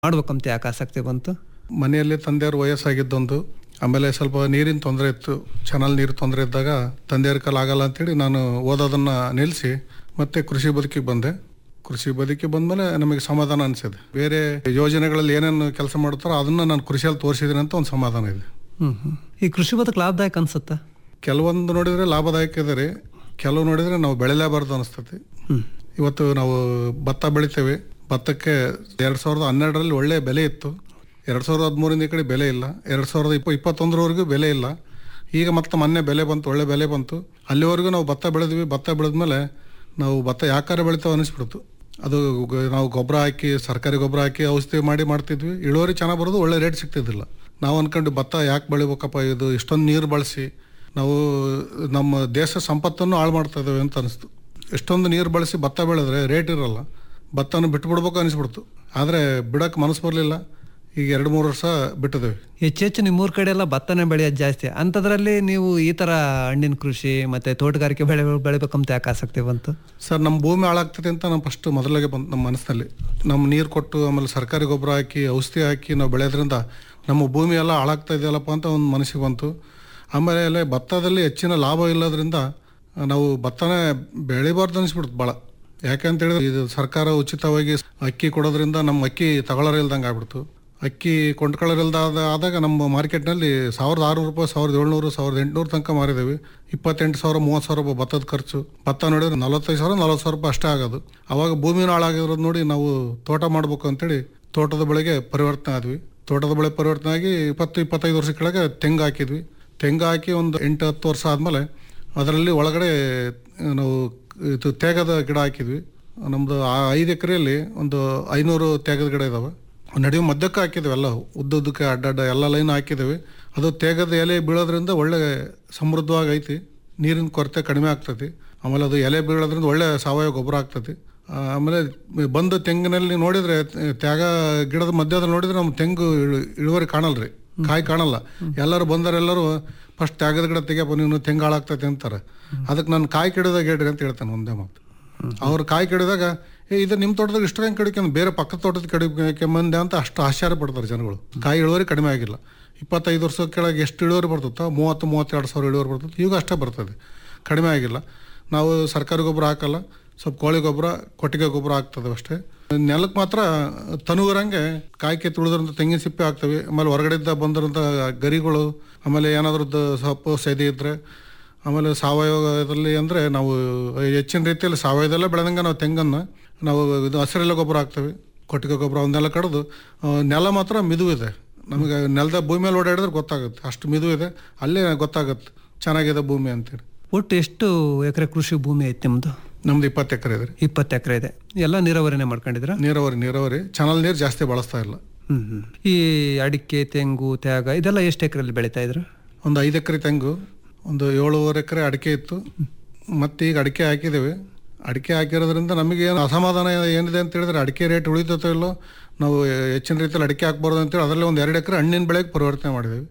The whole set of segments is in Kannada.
ಮಾಡ್ಬೇಕಂತ ಯಾಕೆ ಆಸಕ್ತಿ ಬಂತು ಮನೆಯಲ್ಲಿ ತಂದೆಯವ್ರ ವಯಸ್ಸಾಗಿದ್ದೊಂದು ಆಮೇಲೆ ಸ್ವಲ್ಪ ನೀರಿನ ತೊಂದರೆ ಇತ್ತು ಚಾನಲ್ ನೀರು ತೊಂದರೆ ಇದ್ದಾಗ ತಂದೆಯವ್ರ ಕಾಲ ಆಗಲ್ಲ ಅಂತೇಳಿ ನಾನು ಓದೋದನ್ನು ನಿಲ್ಲಿಸಿ ಮತ್ತೆ ಕೃಷಿ ಬದುಕಿಗೆ ಬಂದೆ ಕೃಷಿ ಬದುಕಿಗೆ ಬಂದಮೇಲೆ ನಮಗೆ ಸಮಾಧಾನ ಅನಿಸಿದೆ ಬೇರೆ ಯೋಜನೆಗಳಲ್ಲಿ ಏನೇನು ಕೆಲಸ ಮಾಡ್ತಾರೋ ಅದನ್ನು ನಾನು ಕೃಷಿಯಲ್ಲಿ ತೋರಿಸಿದ್ದೀನಿ ಅಂತ ಒಂದು ಸಮಾಧಾನ ಇದೆ ಹ್ಮ್ ಹ್ಮ್ ಈ ಕೃಷಿ ಬದುಕು ಲಾಭದಾಯಕ ಅನ್ಸುತ್ತಾ ಕೆಲವೊಂದು ನೋಡಿದರೆ ಲಾಭದಾಯಕ ಇದೆ ರೀ ಕೆಲವು ನೋಡಿದರೆ ನಾವು ಬೆಳೆಯಲೇಬಾರ್ದು ಅನಿಸ್ತೈತಿ ಹ್ಮ್ ಇವತ್ತು ನಾವು ಭತ್ತ ಬೆಳಿತೇವೆ ಭತ್ತಕ್ಕೆ ಎರಡು ಸಾವಿರದ ಹನ್ನೆರಡರಲ್ಲಿ ಒಳ್ಳೆಯ ಬೆಲೆ ಇತ್ತು ಎರಡು ಸಾವಿರದ ಹದಿಮೂರಿಂದ ಈ ಕಡೆ ಬೆಲೆ ಇಲ್ಲ ಎರಡು ಸಾವಿರದ ಇಪ್ಪ ಇಪ್ಪತ್ತೊಂದರವರೆಗೂ ಬೆಲೆ ಇಲ್ಲ ಈಗ ಮತ್ತೆ ಮೊನ್ನೆ ಬೆಲೆ ಬಂತು ಒಳ್ಳೆ ಬೆಲೆ ಬಂತು ಅಲ್ಲಿವರೆಗೂ ನಾವು ಭತ್ತ ಬೆಳೆದ್ವಿ ಭತ್ತ ಬೆಳೆದ್ಮೇಲೆ ನಾವು ಭತ್ತ ಯಾಕಾರ ಬೆಳಿತಾವೆ ಅನಿಸ್ಬಿಡ್ತು ಅದು ಗ- ನಾವು ಗೊಬ್ಬರ ಹಾಕಿ ಸರ್ಕಾರಿ ಗೊಬ್ಬರ ಹಾಕಿ ಔಷಧಿ ಮಾಡಿ ಮಾಡ್ತಿದ್ವಿ ಇಳುವರಿ ಚೆನ್ನಾಗಿ ಬರೋದು ಒಳ್ಳೆ ರೇಟ್ ಸಿಗ್ತಿದ್ದಿಲ್ಲ ನಾವು ಅನ್ಕೊಂಡು ಭತ್ತ ಯಾಕೆ ಬೆಳಿಬೇಕಪ್ಪ ಇದು ಇಷ್ಟೊಂದು ನೀರು ಬಳಸಿ ನಾವು ನಮ್ಮ ದೇಶ ಸಂಪತ್ತನ್ನು ಹಾಳು ಮಾಡ್ತಾ ಇದ್ದೇವೆ ಅಂತ ಅನಿಸ್ತು ಎಷ್ಟೊಂದು ನೀರು ಬಳಸಿ ಭತ್ತ ಬೆಳೆದ್ರೆ ರೇಟ್ ಇರಲ್ಲ ಭತ್ತನ ಬಿಟ್ಬಿಡ್ಬೇಕು ಅನಿಸ್ಬಿಡ್ತು ಆದರೆ ಬಿಡಕ್ಕೆ ಮನಸ್ಸು ಬರಲಿಲ್ಲ ಈಗ ಎರಡು ಮೂರು ವರ್ಷ ಬಿಟ್ಟಿದ್ದೇವೆ ಹೆಚ್ಚೆಚ್ಚು ನಿಮ್ಮೂರ್ ಕಡೆ ಎಲ್ಲ ಭತ್ತನೇ ಬೆಳೆಯೋದು ಜಾಸ್ತಿ ಅಂಥದ್ರಲ್ಲಿ ನೀವು ಈ ತರ ಹಣ್ಣಿನ ಕೃಷಿ ಮತ್ತೆ ತೋಟಗಾರಿಕೆ ಬೆಳೆ ಬೆಳಿಬೇಕಂತ ಯಾಕೆ ಆಸಕ್ತಿ ಬಂತು ಸರ್ ನಮ್ಮ ಭೂಮಿ ಹಾಳಾಗ್ತದೆ ಅಂತ ನಾವು ಫಸ್ಟ್ ಮೊದಲಿಗೆ ಬಂತು ನಮ್ಮ ಮನಸ್ಸಿನಲ್ಲಿ ನಮ್ಮ ನೀರು ಕೊಟ್ಟು ಆಮೇಲೆ ಸರ್ಕಾರಿ ಗೊಬ್ಬರ ಹಾಕಿ ಔಷಧಿ ಹಾಕಿ ನಾವು ಬೆಳೆಯೋದ್ರಿಂದ ನಮ್ಮ ಭೂಮಿ ಎಲ್ಲ ಹಾಳಾಗ್ತಾ ಇದೆಯಲ್ಲಪ್ಪ ಅಂತ ಒಂದು ಮನಸ್ಸಿಗೆ ಬಂತು ಆಮೇಲೆ ಭತ್ತದಲ್ಲಿ ಹೆಚ್ಚಿನ ಲಾಭ ಇಲ್ಲದ್ರಿಂದ ನಾವು ಭತ್ತನೇ ಬೆಳಿಬಾರ್ದು ಅನಿಸ್ಬಿಡ್ತು ಭಾಳ ಯಾಕೆ ಅಂತ ಹೇಳಿದ್ರೆ ಇದು ಸರ್ಕಾರ ಉಚಿತವಾಗಿ ಅಕ್ಕಿ ಕೊಡೋದ್ರಿಂದ ನಮ್ಮ ಅಕ್ಕಿ ತಗೊಳ್ಳೋರು ಇಲ್ದಂಗೆ ಆಗ್ಬಿಡ್ತು ಅಕ್ಕಿ ಕೊಂಡ್ಕೊಳ್ಳೋರಿಲ್ದಾದ ಆದಾಗ ನಮ್ಮ ಮಾರ್ಕೆಟ್ನಲ್ಲಿ ಸಾವಿರದ ಆರುನೂರು ರೂಪಾಯಿ ಸಾವಿರದ ಏಳ್ನೂರು ಸಾವಿರದ ಎಂಟುನೂರು ತನಕ ಮಾರಿದ್ದೇವೆ ಇಪ್ಪತ್ತೆಂಟು ಸಾವಿರ ಮೂವತ್ತು ಸಾವಿರ ರೂಪಾಯಿ ಭತ್ತದ ಖರ್ಚು ಭತ್ತ ನೋಡಿದ್ರೆ ನಲವತ್ತೈದು ಸಾವಿರ ನಲವತ್ತು ಸಾವಿರ ರೂಪಾಯಿ ಅಷ್ಟೇ ಆಗೋದು ಅವಾಗ ಭೂಮಿನ ಹಾಳಾಗಿರೋದು ನೋಡಿ ನಾವು ತೋಟ ಮಾಡಬೇಕು ಅಂತೇಳಿ ತೋಟದ ಬೆಳೆಗೆ ಪರಿವರ್ತನೆ ಆದ್ವಿ ತೋಟದ ಬೆಳೆ ಪರಿವರ್ತನೆ ಆಗಿ ಇಪ್ಪತ್ತು ಇಪ್ಪತ್ತೈದು ವರ್ಷ ಕೆಳಗೆ ತೆಂಗು ಹಾಕಿದ್ವಿ ತೆಂಗು ಹಾಕಿ ಒಂದು ಎಂಟು ಹತ್ತು ವರ್ಷ ಆದಮೇಲೆ ಅದರಲ್ಲಿ ಒಳಗಡೆ ನಾವು ಇದು ತೇಗದ ಗಿಡ ಹಾಕಿದ್ವಿ ನಮ್ಮದು ಆ ಐದು ಎಕರೆಯಲ್ಲಿ ಒಂದು ಐನೂರು ತೇಗದ ಗಿಡ ಇದಾವೆ ನಡುವೆ ಮಧ್ಯಕ್ಕೆ ಹಾಕಿದ್ವಿ ಎಲ್ಲ ಉದ್ದುದ್ದಕ್ಕೆ ಅಡ್ಡಡ್ಡ ಎಲ್ಲ ಲೈನ್ ಹಾಕಿದ್ದೇವೆ ಅದು ತೇಗದ ಎಲೆ ಬೀಳೋದ್ರಿಂದ ಒಳ್ಳೆ ಸಮೃದ್ಧವಾಗಿ ಐತಿ ನೀರಿನ ಕೊರತೆ ಕಡಿಮೆ ಆಗ್ತೈತಿ ಆಮೇಲೆ ಅದು ಎಲೆ ಬೀಳೋದ್ರಿಂದ ಒಳ್ಳೆ ಸಾವಯವ ಗೊಬ್ಬರ ಆಗ್ತೈತಿ ಆಮೇಲೆ ಬಂದು ತೆಂಗಿನಲ್ಲಿ ನೋಡಿದ್ರೆ ತ್ಯಾಗ ಗಿಡದ ಮಧ್ಯದಲ್ಲಿ ನೋಡಿದ್ರೆ ನಮ್ಮ ತೆಂಗು ಇಳು- ಇಳುವರಿ ಕಾಣಲ್ರಿ ಕಾಯಿ ಕಾಣಲ್ಲ ಎಲ್ಲರೂ ಬಂದರೆಲ್ಲರೂ ಫಸ್ಟ್ ತ್ಯಾಗದ ಗಿಡ ತೆಗಿಯಪ್ಪ ನೀನು ತೆಂಗು ಹಾಳಾಗ್ತೈತೆ ಅಂತಾರೆ ಅದಕ್ಕೆ ನಾನು ಕಾಯಿ ಕೆಡದಾಗ ಹೇಳ್ರಿ ಅಂತ ಹೇಳ್ತಾನೆ ಒಂದೇ ಮಾತು ಅವ್ರು ಕಾಯಿ ಕೆಡಿದಾಗ ಏ ಇದು ನಿಮ್ಮ ತೋಟದಾಗ ಇಷ್ಟು ಹೆಂಗೆ ಕಡಿಕೊಂಡು ಬೇರೆ ಪಕ್ಕದ ತೋಟದ ಕಡಿಕೊಂಬಂದೆ ಅಂತ ಅಷ್ಟು ಆಶ್ಚರ್ಯ ಪಡ್ತಾರೆ ಜನಗಳು ಕಾಯಿ ಇಳುವರಿ ಕಡಿಮೆ ಆಗಿಲ್ಲ ಇಪ್ಪತ್ತೈದು ವರ್ಷ ಕೆಳಗೆ ಎಷ್ಟು ಇಳುವರಿ ಬರ್ತೈತೋ ಮೂವತ್ತು ಮೂವತ್ತೆರಡು ಸಾವಿರ ಇಳುವರಿ ಬರ್ತೈತೆ ಈಗ ಅಷ್ಟೇ ಬರ್ತದೆ ಕಡಿಮೆ ಆಗಿಲ್ಲ ನಾವು ಸರ್ಕಾರಿ ಗೊಬ್ಬರ ಹಾಕಲ್ಲ ಸ್ವಲ್ಪ ಕೋಳಿ ಗೊಬ್ಬರ ಕೊಟ್ಟಿಗೆ ಗೊಬ್ಬರ ಹಾಕ್ತದೆ ಅಷ್ಟೇ ನೆಲಕ್ಕೆ ಮಾತ್ರ ತನುಗರಂಗೆ ಕಾಯ್ಕೆ ತುಳಿದ್ರಂತ ತೆಂಗಿನ ಸಿಪ್ಪೆ ಹಾಕ್ತವೆ ಆಮೇಲೆ ಹೊರಗಡೆಯಿಂದ ಬಂದಿರೋಂಥ ಗರಿಗಳು ಆಮೇಲೆ ಏನಾದ್ರದ್ದು ಸೊಪ್ಪು ಸೆದೆ ಇದ್ದರೆ ಆಮೇಲೆ ಸಾವಯವದಲ್ಲಿ ಅಂದರೆ ನಾವು ಹೆಚ್ಚಿನ ರೀತಿಯಲ್ಲಿ ಸಾವಯವದಲ್ಲೇ ಬೆಳೆದಂಗೆ ನಾವು ತೆಂಗನ್ನು ನಾವು ಇದು ಹಸಿರೆಲ್ಲ ಗೊಬ್ಬರ ಹಾಕ್ತೇವೆ ಕೊಟ್ಟಿಗೆ ಗೊಬ್ಬರ ಅವನ್ನೆಲ್ಲ ಕಡಿದು ಆ, ನೆಲ ಮಾತ್ರ ಮಿದು ಇದೆ ನಮಗೆ ನೆಲದ ಭೂಮಿ ಮೇಲೆ ಓಡಾಡಿದ್ರೆ ಗೊತ್ತಾಗುತ್ತೆ ಅಷ್ಟು ಮಿದು ಇದೆ ಅಲ್ಲೇ ಗೊತ್ತಾಗುತ್ತೆ ಚೆನ್ನಾಗಿದೆ ಭೂಮಿ ಅಂತೇಳಿ ಒಟ್ಟು ಎಷ್ಟು ಎಕರೆ ಕೃಷಿ ಭೂಮಿ ಐತಿ ನಿಮ್ದು ನಮ್ದು ಇಪ್ಪತ್ತು ಎಕರೆ ಇದೆ ರೀ ಇಪ್ಪತ್ತು ಎಕರೆ ಇದೆ ಎಲ್ಲ ನೀರಾವರಿನೇ ಮಾಡ್ಕೊಂಡಿದ್ರ ನೀರಾವರಿ ನೀರಾವರಿ ಚಾನಲ್ ನೀರು ಜಾಸ್ತಿ ಬಳಸ್ತಾ ಇಲ್ಲ ಹ್ಮ್ ಹ್ಮ್. ಈ ಅಡಿಕೆ ತೆಂಗು ತ್ಯಾಗ ಇದೆಲ್ಲ ಎಷ್ಟು ಎಕರೆಯಲ್ಲಿ ಬೆಳೀತಾ ಇದ್ರ ಒಂದು ಐದು ಎಕರೆ ತೆಂಗು ಒಂದು ಏಳುವರೆ ಎಕರೆ ಅಡಿಕೆ ಇತ್ತು ಮತ್ತೆ ಈಗ ಅಡಿಕೆ ಹಾಕಿದ್ದೇವೆ ಅಡಿಕೆ ಹಾಕಿರೋದ್ರಿಂದ ನಮಗೆ ಏನು ಅಸಮಾಧಾನ ಏನಿದೆ ಅಂತ ಹೇಳಿದ್ರೆ ಅಡಿಕೆ ರೇಟ್ ಉಳಿತೈತೋ ಇಲ್ಲೋ ನಾವು ಹೆಚ್ಚಿನ ರೀತಿಯಲ್ಲಿ ಅಡಿಕೆ ಹಾಕ್ಬಾರ್ದು ಅಂತೇಳಿ ಅದರಲ್ಲಿ ಒಂದು ಎರಡು ಎಕರೆ ಹಣ್ಣಿನ ಬೆಳೆಗೆ ಪರಿವರ್ತನೆ ಮಾಡಿದ್ದೇವೆ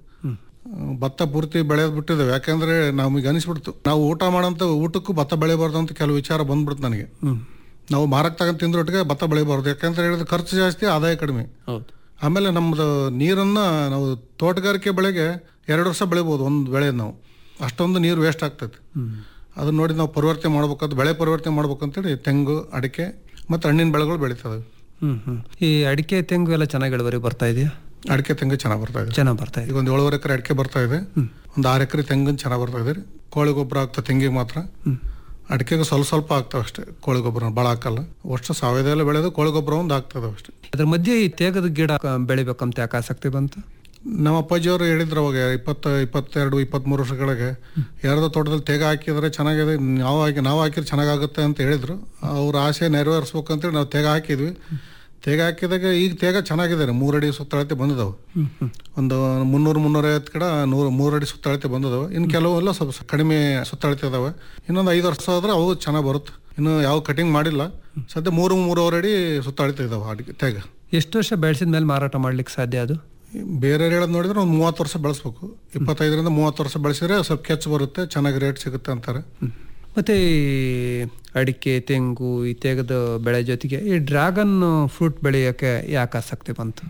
ಭತ್ತ ಪೂರ್ತಿ ಬೆಳೆಯೋದು ಬಿಟ್ಟಿದ್ದೇವೆ ಯಾಕಂದ್ರೆ ನಮಗೆ ಅನಿಸ್ಬಿಡ್ತು ನಾವು ಊಟ ಮಾಡೋಂಥ ಊಟಕ್ಕೂ ಭತ್ತ ಬೆಳಿಬಾರ್ದು ಅಂತ ಕೆಲವು ವಿಚಾರ ಬಂದ್ಬಿಡ್ತು ನನಗೆ ನಾವು ಮಾರಕ್ಕೆ ತಗೊಂಡು ತಿಂದ್ರೊಟ್ಟಿಗೆ ಭತ್ತ ಬೆಳಿಬಾರ್ದು ಯಾಕಂತ ಹೇಳಿದ್ರೆ ಖರ್ಚು ಜಾಸ್ತಿ ಆದಾಯ ಕಡಿಮೆ ಹೌದು ಆಮೇಲೆ ನಮ್ಮದು ನೀರನ್ನು ನಾವು ತೋಟಗಾರಿಕೆ ಬೆಳೆಗೆ ಎರಡು ವರ್ಷ ಬೆಳಿಬೋದು ಒಂದು ಬೆಳೆ ನಾವು ಅಷ್ಟೊಂದು ನೀರು ವೇಸ್ಟ್ ಆಗ್ತೈತೆ ಅದನ್ನ ನೋಡಿ ನಾವು ಪರಿವರ್ತನೆ ಮಾಡ್ಬೇಕಾದ್ರೆ ಬೆಳೆ ಪರಿವರ್ತನೆ ಮಾಡ್ಬೇಕಂತೇಳಿ ತೆಂಗು ಅಡಿಕೆ ಮತ್ತು ಹಣ್ಣಿನ ಬೆಳೆಗಳು ಬೆಳೀತದೆ ಹ್ಮ್ ಹ್ಮ್ ಈ ಅಡಿಕೆ ತೆಂಗು ಎಲ್ಲ ಚೆನ್ನಾಗಿ ಇಳುವರಿ ಬರ್ತಾ ಇದೆಯಾ ಅಡಿಕೆ ತೆಂಗು ಚೆನ್ನಾಗಿ ಬರ್ತಾ ಇದೆ ಚೆನ್ನಾಗಿ ಬರ್ತಾ ಇದೆ ಈಗ ಒಂದು ಏಳುವರೆ ಎಕರೆ ಅಡಿಕೆ ಬರ್ತಾ ಇದೆ ಒಂದು ಆರು ಎಕರೆ ತೆಂಗಿನ ಚೆನ್ನಾಗಿ ಬರ್ತಾ ಇದೆ ಕೋಳಿ ಗೊಬ್ಬರ ಆಗ್ತದೆ ತೆಂಗಿಗೆ ಮಾತ್ರ ಅಡಿಕೆಗೆ ಸ್ವಲ್ಪ ಸ್ವಲ್ಪ ಆಗ್ತಾವೆ ಅಷ್ಟೇ ಕೋಳಿ ಗೊಬ್ಬರ ಭಾಳ ಹಾಕಲ್ಲ ಅಷ್ಟು ಸಾವಯವದಲ್ಲೇ ಬೆಳೆದು ಕೋಳಿ ಗೊಬ್ಬರ ಒಂದು ಆಗ್ತದೆ ಅಷ್ಟೇ ಅದ್ರ ಮಧ್ಯೆ ಈ ತೇಗದ ಗಿಡ ಕ- ಬೆಳಿಬೇಕಂತ ಯಾಕೆ ಆಸಕ್ತಿ ಬಂತು ನಮ್ಮ ಅಪ್ಪಾಜಿಯವರು ಹೇಳಿದ್ರು ಅವಾಗ ಇಪ್ಪತ್ತ ಇಪ್ಪತ್ತೆರಡು ಇಪ್ಪತ್ತ್ಮೂರು ವರ್ಷಗಳಿಗೆ ಯಾರ್ದೋ ತೋಟದಲ್ಲಿ ತೇಗ ಹಾಕಿದ್ರೆ ಚೆನ್ನಾಗಿದೆ ನಾವು ಹಾಕಿ ನಾವು ಹಾಕಿದ್ರೆ ಚೆನ್ನಾಗಾಗುತ್ತೆ ಅಂತ ಹೇಳಿದ್ರು ಅವ್ರ ಆಸೆ ನೆರವೇರಿಸ್ಬೇಕು ಅಂತೇಳಿ ನಾವು ತೇಗ ಹಾಕಿದ್ವಿ ತೇಗ ಹಾಕಿದಾಗ ಈಗ ತೇಗ ಚೆನ್ನಾಗಿದೆ ರೀ ಮೂರಡಿ ಸುತ್ತಳತೆ ಬಂದಿದ್ದಾವೆ ಒಂದು ಮುನ್ನೂರು ಮುನ್ನೂರೈವತ್ತು ಕಡೆ ನೂರು ಮೂರಡಿ ಸುತ್ತಳತೆ ಬಂದಿದ್ದಾವೆ ಇನ್ನು ಕೆಲವು ಎಲ್ಲ ಸ್ವಲ್ಪ ಕಡಿಮೆ ಸುತ್ತಳತೆ ಇದಾವೆ ಇನ್ನೊಂದು ಐದು ವರ್ಷ ಆದ್ರೆ ಅವು ಚೆನ್ನಾಗಿ ಬರುತ್ತೆ ಇನ್ನು ಯಾವ ಕಟಿಂಗ್ ಮಾಡಿಲ್ಲ ಸದ್ಯ ಮೂರು ಮೂರುವರೆ ಅಡಿ ಸುತ್ತಳತೆ ಇದಾವೆ ಅಡಿಗೆ ತೇಗ ಎಷ್ಟು ವರ್ಷ ಬೆಳೆಸಿದ ಮೇಲೆ ಮಾರಾಟ ಮಾಡ್ಲಿಕ್ಕೆ ಸಾಧ್ಯ ಅದು ಬೇರೆ ಹೇಳೋದು ನೋಡಿದ್ರೆ ಒಂದು ಮೂವತ್ತು ವರ್ಷ ಬೆಳೆಸ್ಬೇಕು ಇಪ್ಪತ್ತೈದರಿಂದ ಮೂವತ್ತು ವರ್ಷ ಬೆಳೆಸಿದ್ರೆ ಸ್ವಲ್ಪ ಕೆಚ್ಚು ಬರುತ್ತೆ ಚೆನ್ನಾಗಿ ರೇಟ್ ಸಿಗುತ್ತೆ ಅಂತಾರೆ ಮತ್ತೆ ಈ ಅಡಿಕೆ ತೆಂಗು ಈ ತೆಗೆದ ಬೆಳೆ ಜೊತೆಗೆ ಈ ಡ್ರ್ಯಾಗನ್ ಫ್ರೂಟ್ ಬೆಳೆಯೋಕೆ ಯಾಕೆ ಆಸಕ್ತಿ ಬಂತು